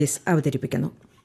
S അവതരിപ്പിക്കുന്നു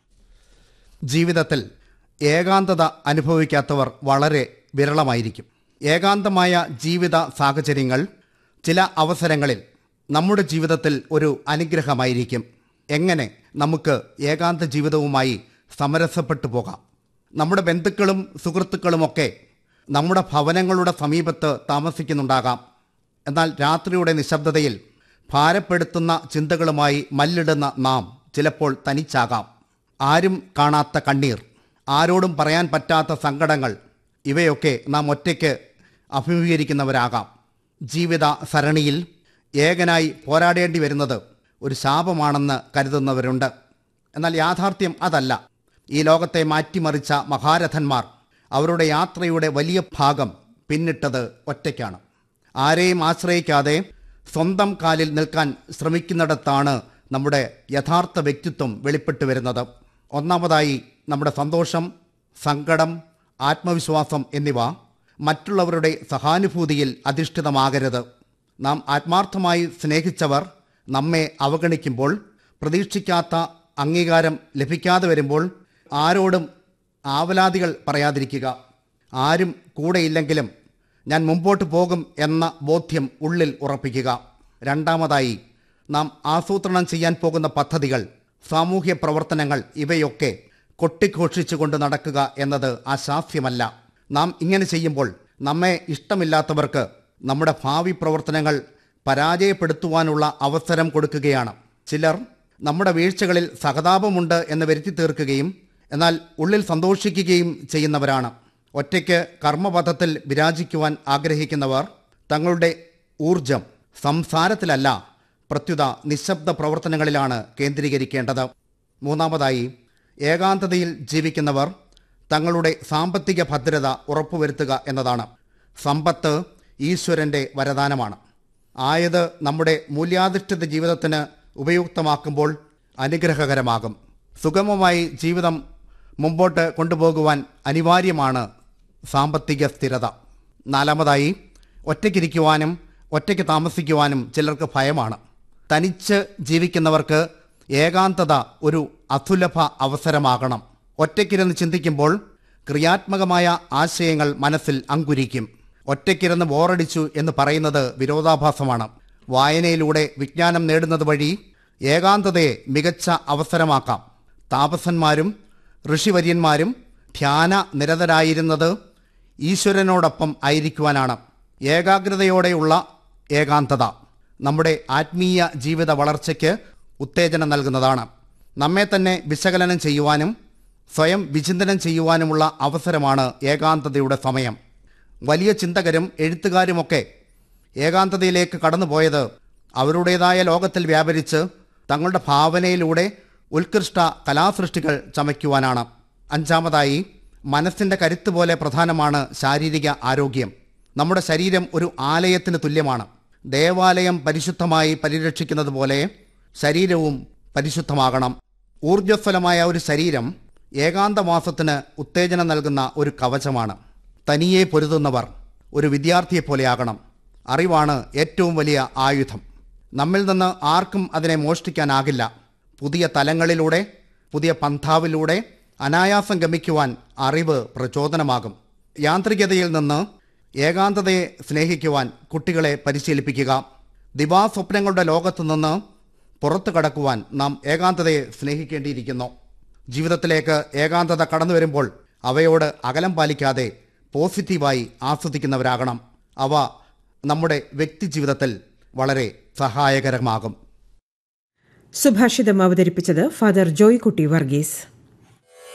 ജീവിതത്തിൽ ഏകാന്തത അനുഭവിക്കാത്തവർ വളരെ വിരളമായിരിക്കും ഏകാന്തമായ ജീവിത സാഹചര്യങ്ങൾ ചില അവസരങ്ങളിൽ നമ്മുടെ ജീവിതത്തിൽ ഒരു അനുഗ്രഹമായിരിക്കും എങ്ങനെ നമുക്ക് ഏകാന്ത ജീവിതവുമായി സമരസപ്പെട്ടു പോകാം നമ്മുടെ ബന്ധുക്കളും സുഹൃത്തുക്കളുമൊക്കെ നമ്മുടെ ഭവനങ്ങളുടെ സമീപത്ത് താമസിക്കുന്നുണ്ടാകാം എന്നാൽ രാത്രിയുടെ നിശബ്ദതയിൽ ഭാരപ്പെടുത്തുന്ന ചിന്തകളുമായി മല്ലിടുന്ന നാം ചിലപ്പോൾ തനിച്ചാകാം ആരും കാണാത്ത കണ്ണീർ ആരോടും പറയാൻ പറ്റാത്ത സങ്കടങ്ങൾ ഇവയൊക്കെ നാം ഒറ്റയ്ക്ക് അഭിമുഖീകരിക്കുന്നവരാകാം ജീവിത സരണിയിൽ ഏകനായി പോരാടേണ്ടി വരുന്നത് ഒരു ശാപമാണെന്ന് കരുതുന്നവരുണ്ട് എന്നാൽ യാഥാർത്ഥ്യം അതല്ല ഈ ലോകത്തെ മാറ്റിമറിച്ച മഹാരഥന്മാർ അവരുടെ യാത്രയുടെ വലിയ ഭാഗം പിന്നിട്ടത് ഒറ്റയ്ക്കാണ് ആരെയും ആശ്രയിക്കാതെ സ്വന്തം കാലിൽ നിൽക്കാൻ ശ്രമിക്കുന്നിടത്താണ് നമ്മുടെ യഥാർത്ഥ വ്യക്തിത്വം വെളിപ്പെട്ടു വരുന്നത് ഒന്നാമതായി നമ്മുടെ സന്തോഷം സങ്കടം ആത്മവിശ്വാസം എന്നിവ മറ്റുള്ളവരുടെ സഹാനുഭൂതിയിൽ അധിഷ്ഠിതമാകരുത് നാം ആത്മാർത്ഥമായി സ്നേഹിച്ചവർ നമ്മെ അവഗണിക്കുമ്പോൾ പ്രതീക്ഷിക്കാത്ത അംഗീകാരം ലഭിക്കാതെ വരുമ്പോൾ ആരോടും ആവലാതികൾ പറയാതിരിക്കുക ആരും കൂടെയില്ലെങ്കിലും ഞാൻ മുമ്പോട്ട് പോകും എന്ന ബോധ്യം ഉള്ളിൽ ഉറപ്പിക്കുക രണ്ടാമതായി നാം ആസൂത്രണം ചെയ്യാൻ പോകുന്ന പദ്ധതികൾ സാമൂഹ്യ പ്രവർത്തനങ്ങൾ ഇവയൊക്കെ കൊട്ടിഘോഷിച്ചുകൊണ്ട് നടക്കുക എന്നത് അശാസ്യമല്ല നാം ഇങ്ങനെ ചെയ്യുമ്പോൾ നമ്മെ ഇഷ്ടമില്ലാത്തവർക്ക് നമ്മുടെ ഭാവി പ്രവർത്തനങ്ങൾ പരാജയപ്പെടുത്തുവാനുള്ള അവസരം കൊടുക്കുകയാണ് ചിലർ നമ്മുടെ വീഴ്ചകളിൽ സഹതാപമുണ്ട് എന്ന് വരുത്തി തീർക്കുകയും എന്നാൽ ഉള്ളിൽ സന്തോഷിക്കുകയും ചെയ്യുന്നവരാണ് ഒറ്റയ്ക്ക് കർമ്മപഥത്തിൽ വിരാജിക്കുവാൻ ആഗ്രഹിക്കുന്നവർ തങ്ങളുടെ ഊർജം സംസാരത്തിലല്ല പ്രത്യുത നിശബ്ദ പ്രവർത്തനങ്ങളിലാണ് കേന്ദ്രീകരിക്കേണ്ടത് മൂന്നാമതായി ഏകാന്തതയിൽ ജീവിക്കുന്നവർ തങ്ങളുടെ സാമ്പത്തിക ഭദ്രത ഉറപ്പുവരുത്തുക എന്നതാണ് സമ്പത്ത് ഈശ്വരന്റെ വരദാനമാണ് ആയത് നമ്മുടെ മൂല്യാധിഷ്ഠിത ജീവിതത്തിന് ഉപയുക്തമാക്കുമ്പോൾ അനുഗ്രഹകരമാകും സുഗമമായി ജീവിതം മുമ്പോട്ട് കൊണ്ടുപോകുവാൻ അനിവാര്യമാണ് സാമ്പത്തിക സ്ഥിരത നാലാമതായി ഒറ്റയ്ക്കിരിക്കുവാനും ഒറ്റയ്ക്ക് താമസിക്കുവാനും ചിലർക്ക് ഭയമാണ് തനിച്ച് ജീവിക്കുന്നവർക്ക് ഏകാന്തത ഒരു അസുലഭ അവസരമാകണം ഒറ്റയ്ക്കിരുന്ന് ചിന്തിക്കുമ്പോൾ ക്രിയാത്മകമായ ആശയങ്ങൾ മനസ്സിൽ അങ്കുരിക്കും ഒറ്റയ്ക്കിരുന്ന് ബോറടിച്ചു എന്ന് പറയുന്നത് വിരോധാഭാസമാണ് വായനയിലൂടെ വിജ്ഞാനം നേടുന്നത് വഴി ഏകാന്തതയെ മികച്ച അവസരമാക്കാം താപസന്മാരും ഋഷിവര്യന്മാരും ധ്യാന നിരതരായിരുന്നത് ഈശ്വരനോടൊപ്പം ആയിരിക്കുവാനാണ് ഏകാഗ്രതയോടെയുള്ള ഏകാന്തത നമ്മുടെ ആത്മീയ ജീവിത വളർച്ചയ്ക്ക് ഉത്തേജനം നൽകുന്നതാണ് നമ്മെ തന്നെ വിശകലനം ചെയ്യുവാനും സ്വയം വിചിന്തനം ചെയ്യുവാനുമുള്ള അവസരമാണ് ഏകാന്തതയുടെ സമയം വലിയ ചിന്തകരും എഴുത്തുകാരുമൊക്കെ ഏകാന്തതയിലേക്ക് കടന്നുപോയത് അവരുടേതായ ലോകത്തിൽ വ്യാപരിച്ച് തങ്ങളുടെ ഭാവനയിലൂടെ ഉത്കൃഷ്ട കലാസൃഷ്ടികൾ ചമയ്ക്കുവാനാണ് അഞ്ചാമതായി മനസ്സിൻ്റെ കരുത്ത് പോലെ പ്രധാനമാണ് ശാരീരിക ആരോഗ്യം നമ്മുടെ ശരീരം ഒരു ആലയത്തിന് തുല്യമാണ് ദേവാലയം പരിശുദ്ധമായി പരിരക്ഷിക്കുന്നത് പോലെ ശരീരവും പരിശുദ്ധമാകണം ഊർജ്ജസ്വലമായ ഒരു ശരീരം ഏകാന്തവാസത്തിന് ഉത്തേജനം നൽകുന്ന ഒരു കവചമാണ് തനിയെ പൊരുതുന്നവർ ഒരു വിദ്യാർത്ഥിയെപ്പോലെയാകണം അറിവാണ് ഏറ്റവും വലിയ ആയുധം നമ്മിൽ നിന്ന് ആർക്കും അതിനെ മോഷ്ടിക്കാനാകില്ല പുതിയ തലങ്ങളിലൂടെ പുതിയ പന്ഥാവിലൂടെ അനായാസം ഗമിക്കുവാൻ അറിവ് പ്രചോദനമാകും യാന്ത്രികതയിൽ നിന്ന് ഏകാന്തതയെ സ്നേഹിക്കുവാൻ കുട്ടികളെ പരിശീലിപ്പിക്കുക ദിവാസ്വപ്നങ്ങളുടെ ലോകത്തു നിന്ന് പുറത്തു കടക്കുവാൻ നാം ഏകാന്തതയെ സ്നേഹിക്കേണ്ടിയിരിക്കുന്നു ജീവിതത്തിലേക്ക് ഏകാന്തത കടന്നു വരുമ്പോൾ അവയോട് അകലം പാലിക്കാതെ പോസിറ്റീവായി ആസ്വദിക്കുന്നവരാകണം അവ നമ്മുടെ വ്യക്തി ജീവിതത്തിൽ വളരെ സഹായകരമാകും സുഭാഷിതം അവതരിപ്പിച്ചത് ഫാദർ ജോയ്കുട്ടി വർഗീസ്